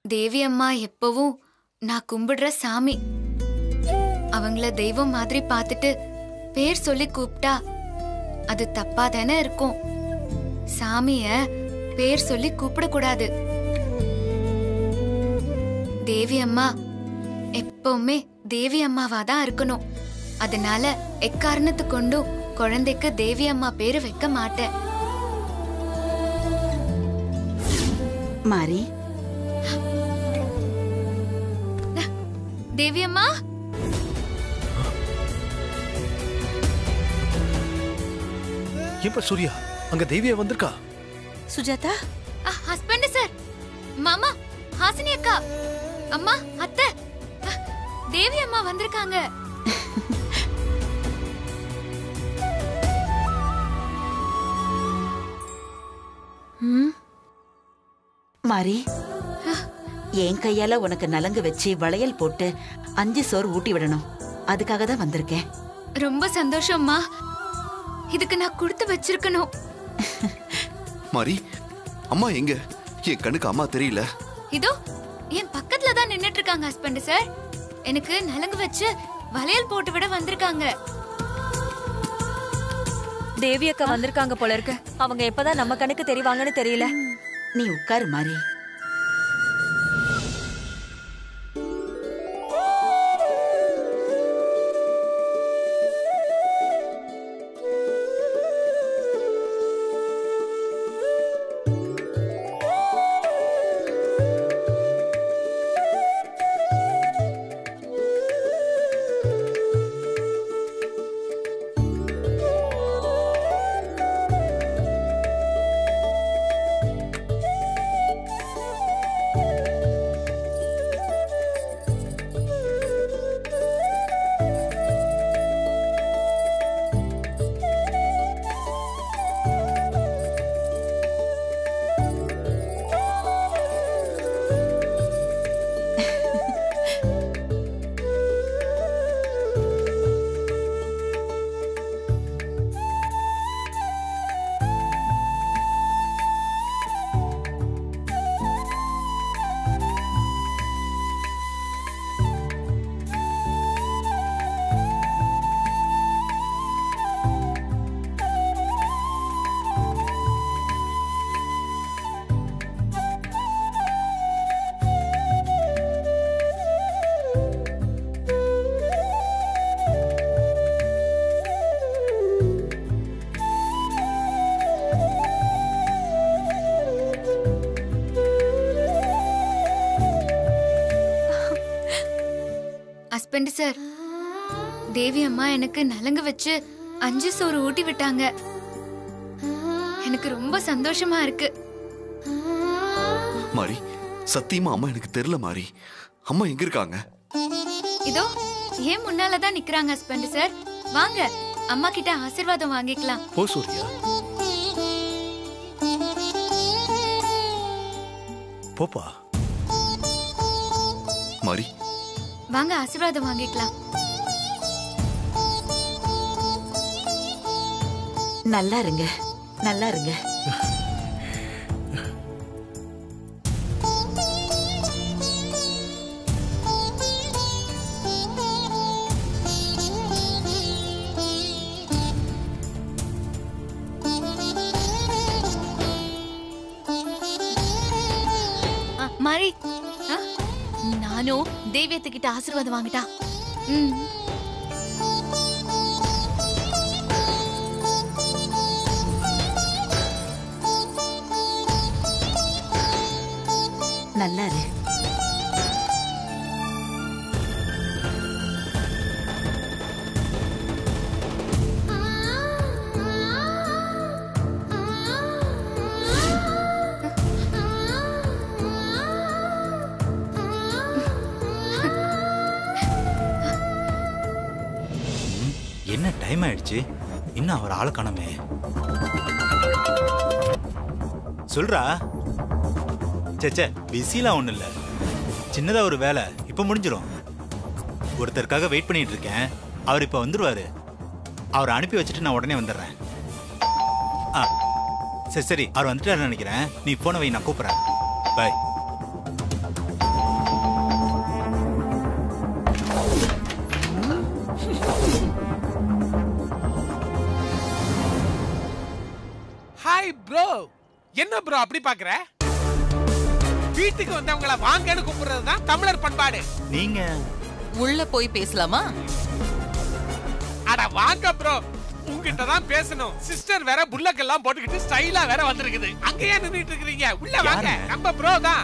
தேவி அம்மா எப்பவும் நான் கும்பிடுற சாமி அவங்கள தெய்வம் மாதிரி பார்த்துட்டு பேர் சொல்லி கூப்பிட்டா அது தப்பா தானே இருக்கும் சாமிய பேர் சொல்லி கூப்பிடக்கூடாது தேவி அம்மா எப்பவுமே தேவி அம்மாவா தான் இருக்கணும் அதனால எக்காரணத்து கொண்டும் குழந்தைக்கு தேவி அம்மா பேரு வைக்க மாட்டேன் மாறி தேவி அம்மா ஏன்பா சூர்யா அங்க தேவியா வந்திருக்கா சுஜாதா ஹஸ்பண்ட் சார் மாமா ஹாசினி அக்கா அம்மா அத்தை அ, தேவி அம்மா வந்திருக்காங்க ம் மாறி என் கையால உனக்கு நலங்கு வச்சு வளையல் போட்டு அஞ்சு சோறு ஊட்டி விடணும் அதுக்காக தான் வந்திருக்கேன் ரொம்ப சந்தோஷம்மா இதுக்கு நான் கொடுத்து வச்சிருக்கணும் மாரி அம்மா எங்க என் கண்ணுக்கு அம்மா தெரியல இதோ என் பக்கத்துல தான் நின்னுட்டு இருக்காங்க ஹஸ்பண்ட் சார் எனக்கு நலங்கு வச்சு வளையல் போட்டு விட வந்திருக்காங்க தேவி அக்கா வந்திருக்காங்க போல இருக்கு அவங்க எப்பதான் நம்ம கணக்கு தெரிவாங்கன்னு தெரியல நீ உட்காரு மாறி ஹஸ்பண்ட் சார் தேவி அம்மா எனக்கு நலங்கு வச்சு அஞ்சு சோறு ஊட்டி விட்டாங்க எனக்கு ரொம்ப சந்தோஷமா இருக்கு மாரி சத்தியமா அம்மா எனக்கு தெரியல மாரி அம்மா எங்க இருக்காங்க இதோ ஏன் முன்னால தான் நிக்கறாங்க ஹஸ்பண்ட் சார் வாங்க அம்மா கிட்ட ஆசீர்வாதம் வாங்கிக்கலாம் போ சூர்யா போப்பா மாரி வாங்க ஆசீர்வாதம் வாங்கிக்கலாம் நல்லா இருங்க நல்லா இருங்க மாறி ஆ? நானும் தெய்வத்துக்கிட்ட ஆசீர்வாதம் வாங்கிட்டா ம் நல்லா இரு என்ன டைம் ஆயிடுச்சு இன்னும் அவர் ஆளை காணோமே சொல்றா சேச்சே பிஸிலாம் ஒன்றும் இல்லை சின்னதா ஒரு வேலை இப்போ முடிஞ்சிடும் ஒருத்தருக்காக வெயிட் பண்ணிட்டு இருக்கேன் அவர் இப்போ வந்துருவாரு அவரை அனுப்பி வச்சுட்டு நான் உடனே வந்துடுறேன் ஆ சரி சரி அவர் வந்துட்டாருன்னு நினைக்கிறேன் நீ போனை வை நான் கூப்பிட்றேன் பாய் என்ன ப்ரோ அப்படி பாக்குற வீட்டுக்கு வந்தவங்கள வாங்கன்னு கூப்பிடுறது தான் தமிழர் பண்பாடு நீங்க உள்ள போய் பேசலாமா அட வாங்க ப்ரோ உங்ககிட்ட தான் பேசணும் சிஸ்டர் வேற புல்லக்கெல்லாம் போட்டுக்கிட்டு ஸ்டைலா வேற வந்திருக்குது அங்கேயே நின்னுட்டு இருக்கீங்க உள்ள வாங்க யாருங்க? நம்ம ப்ரோ தான்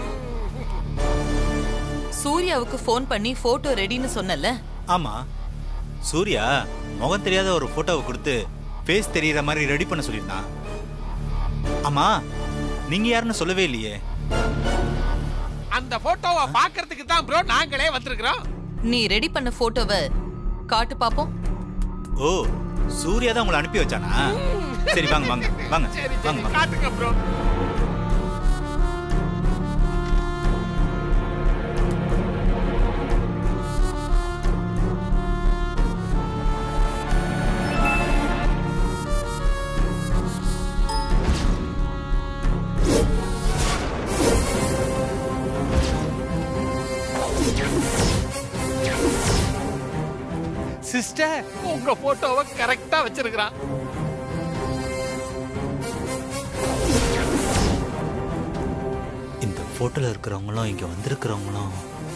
சூர்யாவுக்கு ஃபோன் பண்ணி போட்டோ ரெடின்னு சொன்னல ஆமா சூர்யா முகம் தெரியாத ஒரு போட்டோவை கொடுத்து ஃபேஸ் தெரியற மாதிரி ரெடி பண்ண சொல்லியிருந்தான் ஆமா நீங்க யாருன்னு சொல்லவே இல்லையே அந்த போட்டோவை பாக்குறதுக்கு தான் ப்ரோ நாங்களே வந்திருக்கிறோம் நீ ரெடி பண்ண போட்டோவை காட்டு பாப்போம் ஓ சூர்யா தான் உங்களை அனுப்பி வச்சானா சரி வாங்க வாங்க வாங்க சரி வாங்க சரி வாங்க காட்டுங்க ப்ரோ சிஸ்டர் உங்க போட்டோவை கரெக்டா வச்சிருக்கிறான் இந்த போட்டோல இருக்கிறவங்களும் இங்க வந்திருக்கிறவங்களும்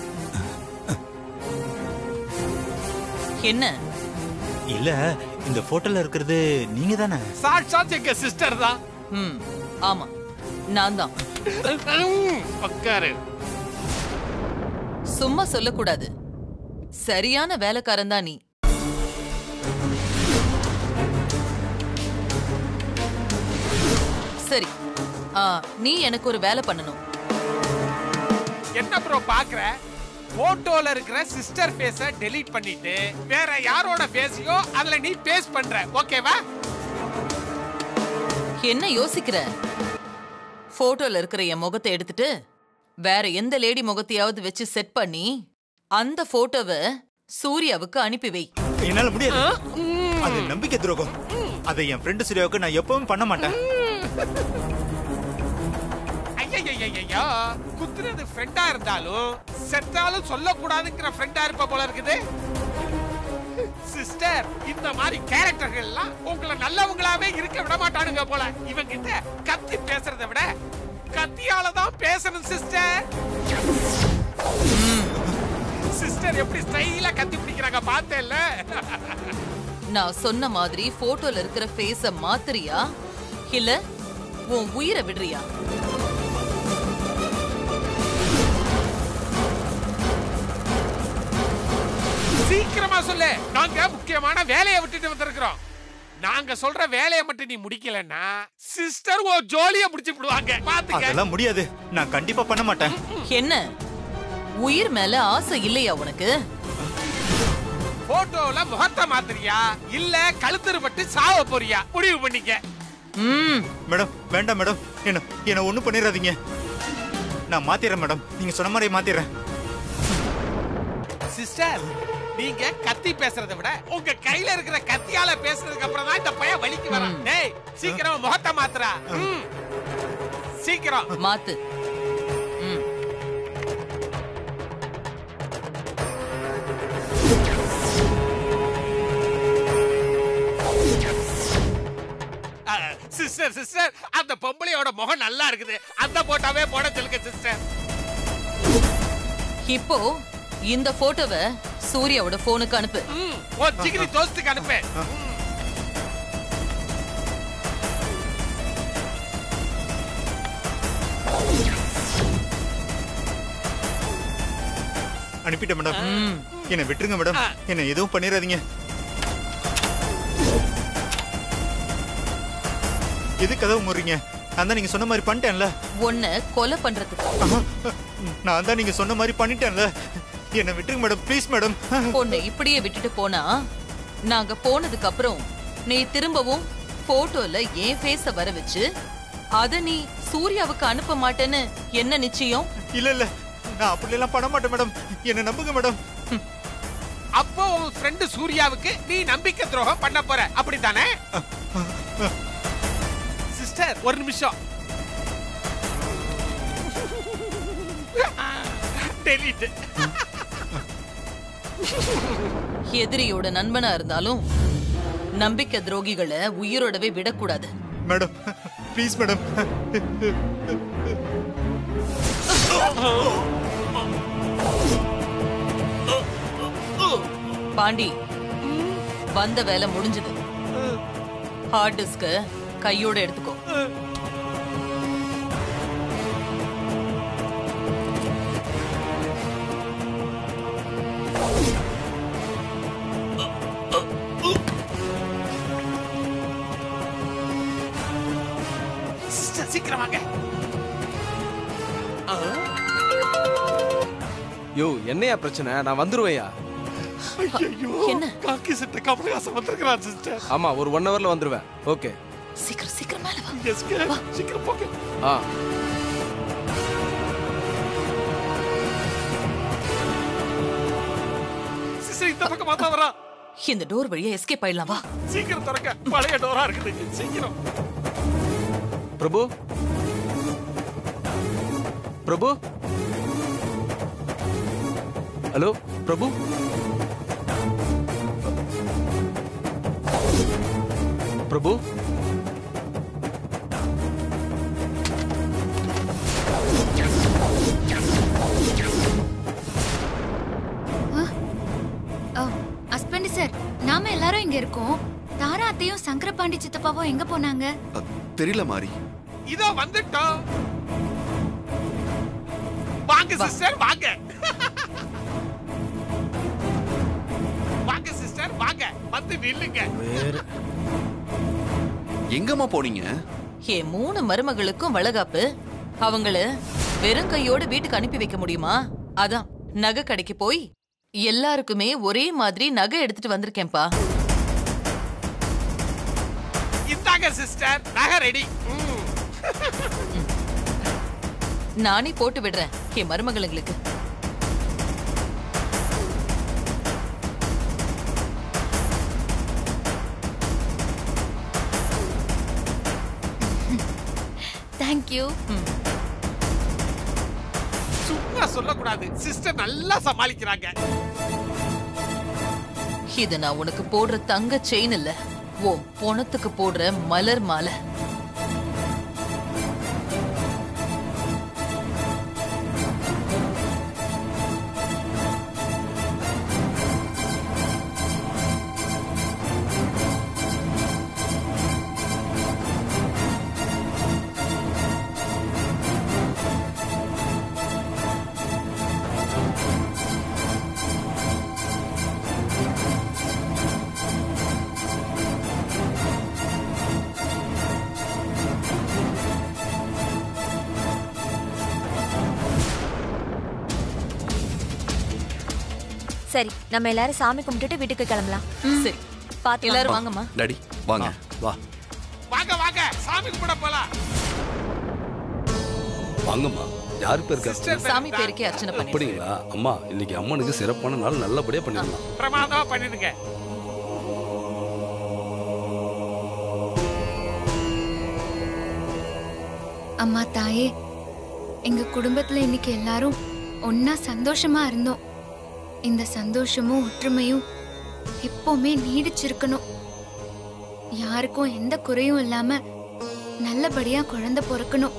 என்ன இல்ல இந்த போட்டோல இருக்கிறது நீங்க தானே சாட்சாத் எங்க சிஸ்டர் தான் ம் ஆமா நான் தான் உம், உட்காரு சும்மா சொல்லக்கூடாது சரியான வேலைக்காரன் தான் நீ சரி ஆ, நீ எனக்கு ஒரு வேலை பண்ணணும் என்ன ப்ரோ பாக்குற போட்டோல இருக்கிற சிஸ்டர் ஃபேஸ டெலீட் பண்ணிட்டு வேற யாரோட ஃபேஸையோ அதுல நீ பேஸ்ட் பண்ற ஓகேவா என்ன யோசிக்கிற போட்டோல இருக்கிற என் முகத்தை எடுத்துட்டு வேற எந்த லேடி முகத்தையாவது வச்சு செட் பண்ணி அந்த போட்டோவை சூர்யாவுக்கு அனுப்பி வை என்னால முடியாது அது நம்பிக்கை துரோகம் அதை என் ஃப்ரெண்டு சூர்யாவுக்கு நான் எப்பவும் பண்ண மாட்டேன் ஐயோ குத்துறது ஃப்ரெண்டா இருந்தாலும் செத்தாலும் சொல்லக்கூடாதுங்கிற ஃப்ரெண்டா இருப்ப போல இருக்குது சிஸ்டர் இந்த மாதிரி கேரக்டர்கள் எல்லாம் உங்களை நல்லவங்களாவே இருக்க விட மாட்டானுங்க போல இவங்கிட்ட கத்தி பேசுறதை விட கத்தியால தான் பேசணும் சிஸ்டர் சிஸ்டர் எப்படி ஸ்டைலா கத்தி பிடிக்கிறாங்க பார்த்தேல்ல நான் சொன்ன மாதிரி போட்டோல இருக்கிற ஃபேஸ மாத்துறியா இல்ல உன் உயிரை விடுறியா சீக்கிரமா சொல்லு நாங்க முக்கியமான வேலையை விட்டுட்டு வந்திருக்கிறோம் நாங்க சொல்ற வேலையை மட்டும் நீ முடிக்கலன்னா சிஸ்டர் ஓ ஜோலிய முடிச்சு விடுவாங்க பாத்துக்க அதெல்லாம் முடியாது நான் கண்டிப்பா பண்ண மாட்டேன் என்ன உயிர் மேல ஆசை இல்லையா உனக்கு போட்டோல முகத்தை மாத்துறியா இல்ல கழுத்தறுபட்டு சாவ போறியா முடிவு பண்ணிக்க ம் மேடம் வேண்டாம் மேடம் என்ன என்ன ஒண்ணும் பண்ணிடாதீங்க நான் மாத்திடுறேன் மேடம் நீங்க சொன்ன மாதிரி மாத்திடுறேன் சிஸ்டர் நீங்க கத்தி பேசுறதை விட உங்க கையில இருக்கிற கத்தியால பேசுறதுக்கு அப்புறம் தான் இந்த பையன் வலிக்கு வரான் டேய் சீக்கிரம் முகத்தை மாத்துறா ம். சீக்கிரம் மாத்து ம் சிஸ்டர் சிஸ்டர் அந்த பொம்பளையோட முகம் நல்லா இருக்குது அந்த போட்டாவே போட சொல்லுங்க சிஸ்டர் இப்போ இந்த போட்டோவை சூர்யாவோட போனுக்கு அனுப்பு ம் ஓ ஜிகிரி தோஸ்துக்கு அனுப்பு அனுப்பிட்டேன் மேடம் ம் என்னை விட்டுருங்க மேடம் என்ன எதுவும் பண்ணிடாதீங்க எது கதவு முறீங்க நான் தான் நீங்க சொன்ன மாதிரி பண்ணிட்டேன்ல உன்னை கொலை பண்றதுக்கு ஆஹா, நான் தான் நீங்க சொன்ன மாதிரி பண்ணிட்டேன்ல என்னை விட்டுருங்க மேடம் ப்ளீஸ் மேடம் உன்னை இப்படியே விட்டுட்டு போனா நாங்க போனதுக்கு அப்புறம் நீ திரும்பவும் போட்டோல என் ஃபேஸ வர வச்சு அத நீ சூர்யாவுக்கு அனுப்ப மாட்டேன்னு என்ன நிச்சயம் இல்ல இல்ல நான் அப்படி எல்லாம் பண்ண மாட்டேன் மேடம் என்ன நம்புங்க மேடம் அப்போ உன் ஃப்ரெண்டு சூர்யாவுக்கு நீ நம்பிக்கை துரோகம் பண்ண போற அப்படித்தானே சிஸ்டர் ஒரு நிமிஷம் டெலிட் எதிரியோட நண்பனா இருந்தாலும் நம்பிக்கை துரோகிகளை உயிரோடவே விடக்கூடாது மேடம் ப்ளீஸ் மேடம் பாண்டி வந்த வேலை முடிஞ்சது ஹார்ட் டிஸ்க கையோட எடுத்துக்கோ சிஸ்டர் சீக்கிரம் வாங்க ஆ, யோ என்னையா பிரச்சனை நான் வந்துருவேயா ஐயையோ, என்ன? காக்கி சட்டை கமலஹாசன் வந்திருக்கிறான் சிஸ்டர் ஆமா ஒரு ஒன் ஹவர்ல வந்துருவேன் ஓகே சீக்கிரம் சீக்கிரம் மேல வா எஸ்கே சீக்கிரம் போங்க ஆ சிஸ்டர் இந்த பக்கம் பார்த்தா வரா இந்த டோர் வழியா எஸ்கேப் ஆயிடலாம் வா சீக்கிரம் திறக்க பழைய டோரா இருக்குது சீக்கிரம் Prabhu Prabhu hello Prabhu Prabhu husband sir நாம எல்லாரும் இங்க இருக்கோம் தாரா அத்தையும் சங்கரபாண்டி சித்தப்பாவும் எங்க போனாங்க அ, தெரியல மாறி இதோ வந்துட்டோம் வாங்க சிஸ்டர் வாங்க வாங்க சிஸ்டர் வாங்க வந்து நில்லுங்க வேற எங்கம்மா போனீங்க என் மூணு மருமகளுக்கும் வளகாப்பு அவங்கள வெறும் கையோட வீட்டுக்கு அனுப்பி வைக்க முடியுமா அதான் நகை கடைக்கு போய் எல்லாருக்குமே ஒரே மாதிரி நகை எடுத்துட்டு வந்திருக்கேன்பா இந்தாங்க சிஸ்டர் நகை ரெடி நானே போட்டு விடுறேன் என் மருமகளுங்களுக்கு தேங்க்யூ சும்மா சொல்லக்கூடாது சிஸ்டர் நல்லா சமாளிக்கிறாங்க இது நான் உனக்கு போடுற தங்க செயின் இல்ல ஓ பொணத்துக்கு போடுற மலர் மாலை சரி நம்ம எல்லாரும் சாமி கும்பிட்டுட்டு வீட்டுக்கு கிளம்பலாம் சரி பாத்து எல்லாரும் வாங்கம்மா டாடி வாங்க வா வாங்க வாங்க சாமி கும்பிட போலாம் வாங்கம்மா யார் பேர் சிஸ்டர் சாமி பேருக்கே அர்ச்சனை பண்ணி அப்படிங்களா அம்மா இன்னைக்கு அம்மனுக்கு சிறப்பான நாள் நல்லபடியா பண்ணிடலாம் பிரமாதமா பண்ணிடுங்க அம்மா தாயே எங்க குடும்பத்துல இன்னைக்கு எல்லாரும் ஒன்னா சந்தோஷமா இருந்தோம் இந்த சந்தோஷமும் ஒற்றுமையும் எப்பவுமே நீடிச்சிருக்கணும் யாருக்கும் எந்த குறையும் இல்லாம நல்லபடியா குழந்தை பிறக்கணும்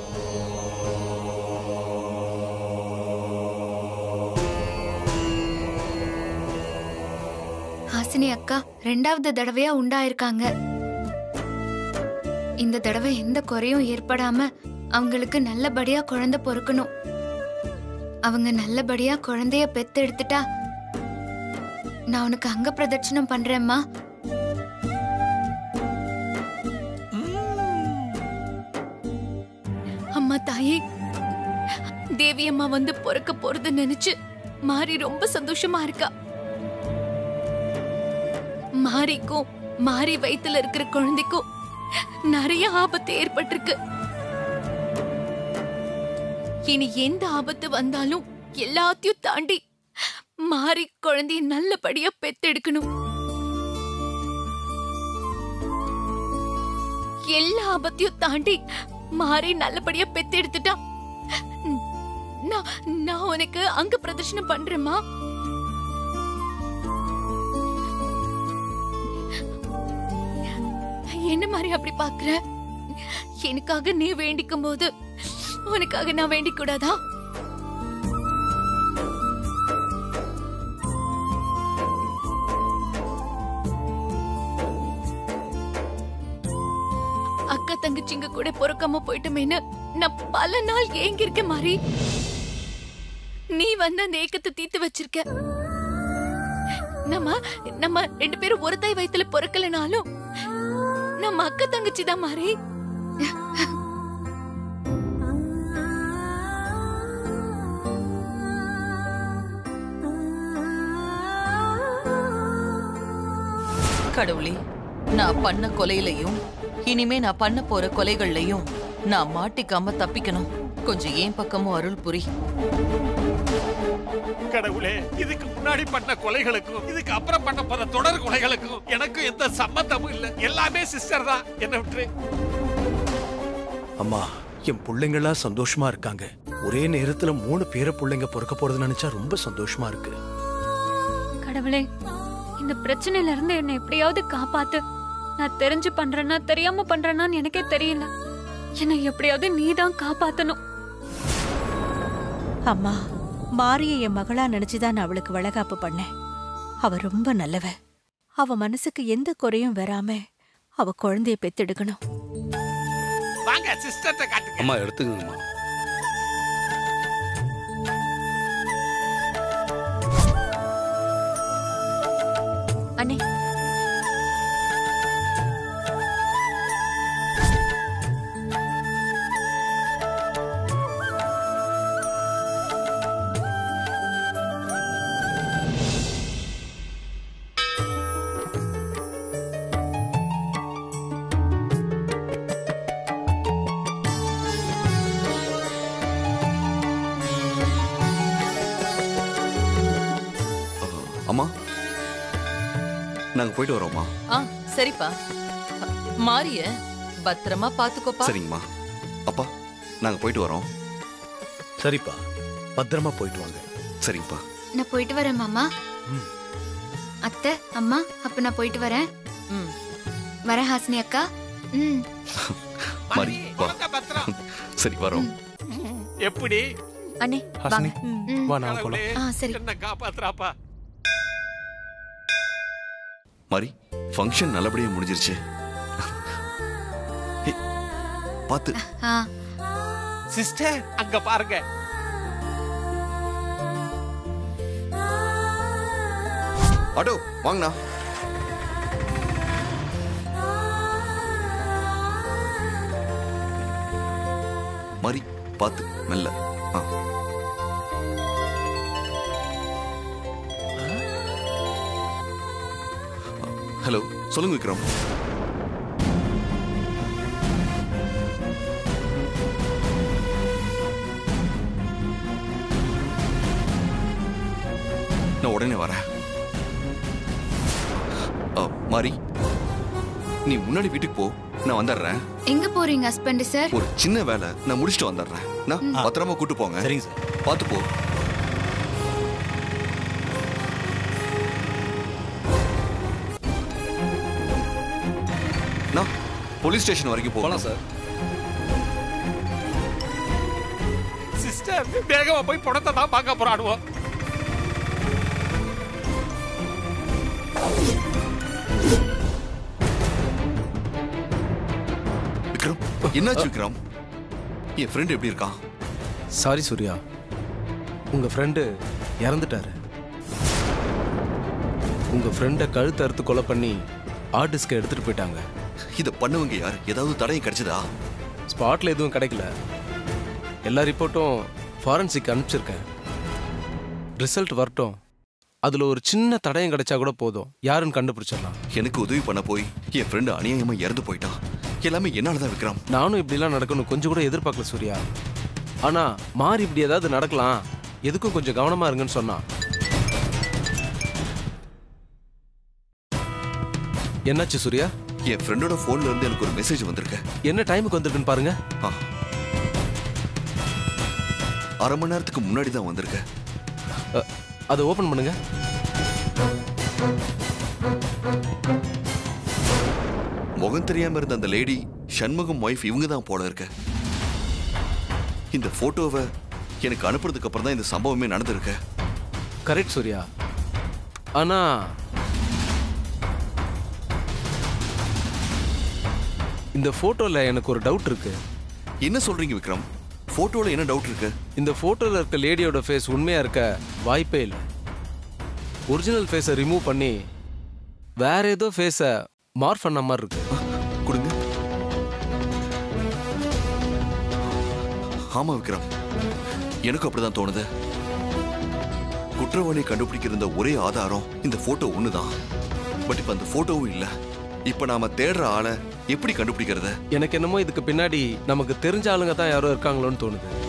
ஹாசினி அக்கா ரெண்டாவது தடவையா உண்டாயிருக்காங்க இந்த தடவை எந்த குறையும் ஏற்படாம அவங்களுக்கு நல்லபடியா குழந்தை பொறுக்கணும் அவங்க நல்லபடியா குழந்தைய பெத்தெடுத்துட்டா நான் உனக்கு அங்க பிரதட்சணம் பண்றேம்மா அம்மா தாயே தேவி அம்மா வந்து பிறக்க போறது நினைச்சு மாரி ரொம்ப சந்தோஷமா இருக்கா மாரிக்கும் மாரி வயித்துல இருக்கிற குழந்தைக்கும் நிறைய ஆபத்து ஏற்பட்டிருக்கு இனி எந்த ஆபத்து வந்தாலும் எல்லாத்தையும் தாண்டி மாரி குழந்தைய நல்லபடியா பெத்தெடுக்கணும் எல்லா ஆபத்தையும் தாண்டி மாறி நல்லபடியா பெத்தெடுத்துட்டா நான் நான் உனக்கு அங்க பிரதர்ஷனம் பண்றேம்மா என்ன மாதிரி அப்படி பாக்குற எனக்காக நீ வேண்டிக்கும் போது உனக்காக நான் வேண்டிக் கூடாதா அக்கா தங்கச்சிங்க கூட பொறுக்காம போயிட்டோமேன்னு நான் பல நாள் ஏங்கி இருக்கேன் மாறி நீ வந்து அந்த ஏக்கத்தை தீர்த்து வச்சிருக்க நம்ம நம்ம ரெண்டு பேரும் ஒரு தாய் வயித்துல பொறுக்கலனாலும் நம்ம அக்கா தங்கச்சி தான் மாறி கடவுளே நான் பண்ண கொலையிலையும் இனிமே நான் பண்ண போற கொலைகள்லயும் நான் மாட்டிக்காம தப்பிக்கணும் கொஞ்சம் ஏன் பக்கமும் அருள் புரி கடவுளே இதுக்கு முன்னாடி பண்ண கொலைகளுக்கும் இதுக்கு அப்புறம் பண்ண போற தொடர் கொலைகளுக்கும் எனக்கும் எந்த சம்பந்தமும் இல்ல எல்லாமே சிஸ்டர் தான் என்ன விட்டுரு அம்மா என் பிள்ளைங்களா சந்தோஷமா இருக்காங்க ஒரே நேரத்துல மூணு பேர பிள்ளைங்க பிறக்க போறது நினைச்சா ரொம்ப சந்தோஷமா இருக்கு கடவுளே இந்த பிரச்சனையில இருந்து என்னை எப்படியாவது காப்பாத்து நான் தெரிஞ்சு பண்றேன்னா தெரியாம பண்றேனான்னு எனக்கே தெரியல என்னை எப்படியாவது நீதான் காப்பாத்தணும் அம்மா மாரிய என் மகளா நினைச்சுதான் நான் அவளுக்கு வளகாப்பு பண்ணேன் அவ ரொம்ப நல்லவ அவ மனசுக்கு எந்த குறையும் வராம அவ குழந்தைய பெத்தெடுக்கணும் வாங்க சிஸ்டர்ட்ட காட்டுங்க அம்மா எடுத்துக்கங்கம்மா அண்ணே அம்மா நாங்க போயிட்டு வரோம்மா ஆ சரிப்பா மாரிய பத்திரமா பாத்துக்கோப்பா சரிங்கம்மா அப்பா நாங்க போயிட்டு வரோம் சரிப்பா பத்திரமா போயிட்டு வாங்க சரிங்கப்பா நான் போயிட்டு வரேன் மாமா அத்தை அம்மா அப்ப நான் போயிட்டு வரேன் ம் வரேன் ஹாசினி அக்கா ம் மாறி வா சரி வரோம் எப்படி அண்ணே ஹாசினி ம். வா நான் போலாம் கடவுளே, ஆ சரி என்ன காப்பாத்துறாப்பா மாறி ஃபங்க்ஷன் நல்லபடியா முடிஞ்சிருச்சு ஏய், பாத்து ஆ சிஸ்டர் அங்க பாருங்க ஆட்டோ வாங்கண்ணா மாறி பாத்து மெல்ல ஆ ஹலோ சொல்லுங்க விக்ரம் நான் உடனே வரேன் ஆ, மாறி நீ முன்னாடி வீட்டுக்கு போ நான் வந்துடுறேன் எங்க போறீங்க ஹஸ்பண்ட் சார் ஒரு சின்ன வேலை நான் முடிச்சுட்டு வந்துடுறேன் நான் பத்திரமா கூட்டு போங்க சரிங்க சார் பார்த்து போ நான் போலீஸ் ஸ்டேஷன் வரைக்கும் போகலாம் சார் சிஸ்டர் வேகமா போய் பணத்தை தான் பார்க்க போறாடுவோம் விக்ரம் என்னாச்சு விக்ரம் என் ஃப்ரெண்ட் எப்படி இருக்கான் சாரி சூர்யா உங்க ஃப்ரெண்டு இறந்துட்டாரு உங்க ஃப்ரெண்டை கழுத்து அறுத்து கொலை பண்ணி ஆர்டிஸ்க்கு எடுத்துட்டு போயிட்டாங்க இத பண்ணவங்க யார் ஏதாவது தடயம் கிடைச்சதா ஸ்பாட்ல எதுவும் கிடைக்கல எல்லா ரிப்போர்ட்டும் ஃபாரன்சிக் அனுப்பிச்சிருக்கேன் ரிசல்ட் வரட்டும் அதுல ஒரு சின்ன தடயம் கிடைச்சா கூட போதும் யாருன்னு கண்டுபிடிச்சிடலாம் எனக்கு உதவி பண்ண போய் என் ஃப்ரெண்டு அநியாயமா இறந்து போயிட்டான் எல்லாமே என்னாலதான் விக்ரம் நானும் இப்படிலாம் நடக்கணும் கொஞ்சம் கூட எதிர்பார்க்கல சூர்யா ஆனா மாறி இப்படி ஏதாவது நடக்கலாம் எதுக்கும் கொஞ்சம் கவனமா இருங்கன்னு சொன்னா என்னாச்சு சூர்யா என் ஃப்ரெண்டோட போன்ல இருந்து எனக்கு ஒரு மெசேஜ் வந்திருக்கு என்ன டைமுக்கு வந்திருக்குன்னு பாருங்க ஆ. அரை மணி நேரத்துக்கு முன்னாடி தான் வந்திருக்கு அ, அதை ஓபன் பண்ணுங்க முகம் தெரியாம இருந்த அந்த லேடி சண்முகம் ஒய்ஃப் இவங்க தான் போல இருக்க இந்த போட்டோவை எனக்கு அனுப்புறதுக்கு அப்புறம் தான் இந்த சம்பவமே நடந்திருக்கு கரெக்ட் சூர்யா ஆனா இந்த போட்டோல எனக்கு ஒரு டவுட் இருக்கு என்ன சொல்றீங்க விக்ரம் போட்டோல என்ன டவுட் இருக்கு இந்த போட்டோல இருக்க லேடியோட ஃபேஸ் உண்மையா இருக்க வாய்ப்பே இல்லை ஒரிஜினல் ஃபேஸை ரிமூவ் பண்ணி வேற ஏதோ ஃபேஸை மார்க் பண்ண மாதிரி இருக்கு கொடுங்க ஆமா விக்ரம் எனக்கு அப்படிதான் தோணுது குற்றவாளியை கண்டுபிடிக்கிற இந்த ஒரே ஆதாரம் இந்த போட்டோ ஒண்ணுதான் பட் இப்ப அந்த போட்டோவும் இல்ல இப்ப நாம தேடுற ஆளை எப்படி கண்டுபிடிக்கிறது எனக்கு என்னமோ இதுக்கு பின்னாடி நமக்கு தெரிஞ்ச ஆளுங்க தான் யாரோ இருக்காங்களோன்னு தோணுது